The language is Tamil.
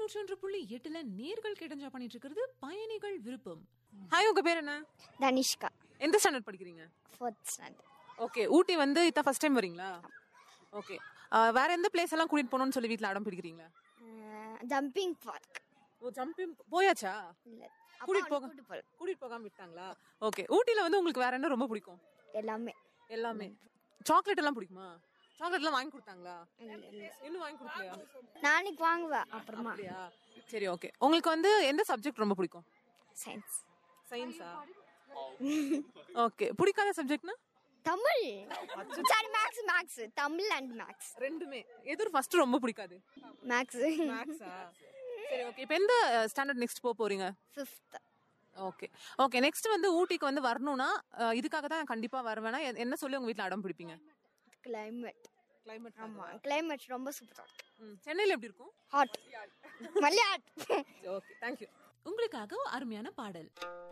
நூற்றொன்று புள்ளி எட்டுல நேர்கள் கிடைஞ்சா பண்ணிட்டு இருக்கிறது பயணிகள் விருப்பம் ஹாய் உங்க பேர் என்ன தனிஷ்கா எந்த ஸ்டாண்டர்ட் படிக்கிறீங்க ஃபோர்த் ஸ்டாண்டர்ட் ஓகே ஊட்டி வந்து இதான் ஃபர்ஸ்ட் டைம் வரீங்களா ஓகே வேற எந்த பிளேஸ் எல்லாம் கூட்டிட்டு போகணும்னு சொல்லி வீட்ல அடம் பிடிக்கிறீங்களா ஜம்பிங் பார்க் ஓ ஜம்பிங் போயாச்சா இல்ல கூட்டிட்டு போக கூட்டு போல கூட்டிட்டு போகாம விட்டாங்களா ஓகே ஊட்டில வந்து உங்களுக்கு வேற என்ன ரொம்ப பிடிக்கும் எல்லாமே எல்லாமே சாக்லேட் எல்லாம் பிடிக்குமா சாக்லேட் எல்லாம் வாங்கி கொடுத்தாங்களா இன்னும் வாங்கி கொடுக்கலையா நாளைக்கு வாங்குவேன் அப்புறமா அப்படியா சரி ஓகே உங்களுக்கு வந்து எந்த சப்ஜெக்ட் ரொம்ப பிடிக்கும் சயின்ஸ் சயின்ஸா ஓகே பிடிக்காத சப்ஜெக்ட்னா Tamil sorry maths maths Tamil and maths ரெண்டுமே எது ஃபர்ஸ்ட் ரொம்ப பிடிக்காது மேக்ஸ் மேக்ஸா சரி ஓகே இப்போ எந்த ஸ்டாண்டர்ட் நெக்ஸ்ட் போக போறீங்க ஃபிஃப்த் ஓகே ஓகே நெக்ஸ்ட் வந்து ஊட்டிக்கு வந்து வரணும்னா அஹ், இதுக்காக தான் நான் கண்டிப்பா வருவேனா எ- என்ன சொல்லி உங்க வீட்ல அடம் பிடிப்பீங்க கிளைமேட் கிளைமேட் ஆமா கிளைமேட் ரொம்ப சூப்பரா இருக்கு சென்னையில எப்படி இருக்கும் ஹாட் மல்லி ஹாட் ஓகே தேங்க்யூ உங்களுக்காக அருமையான பாடல்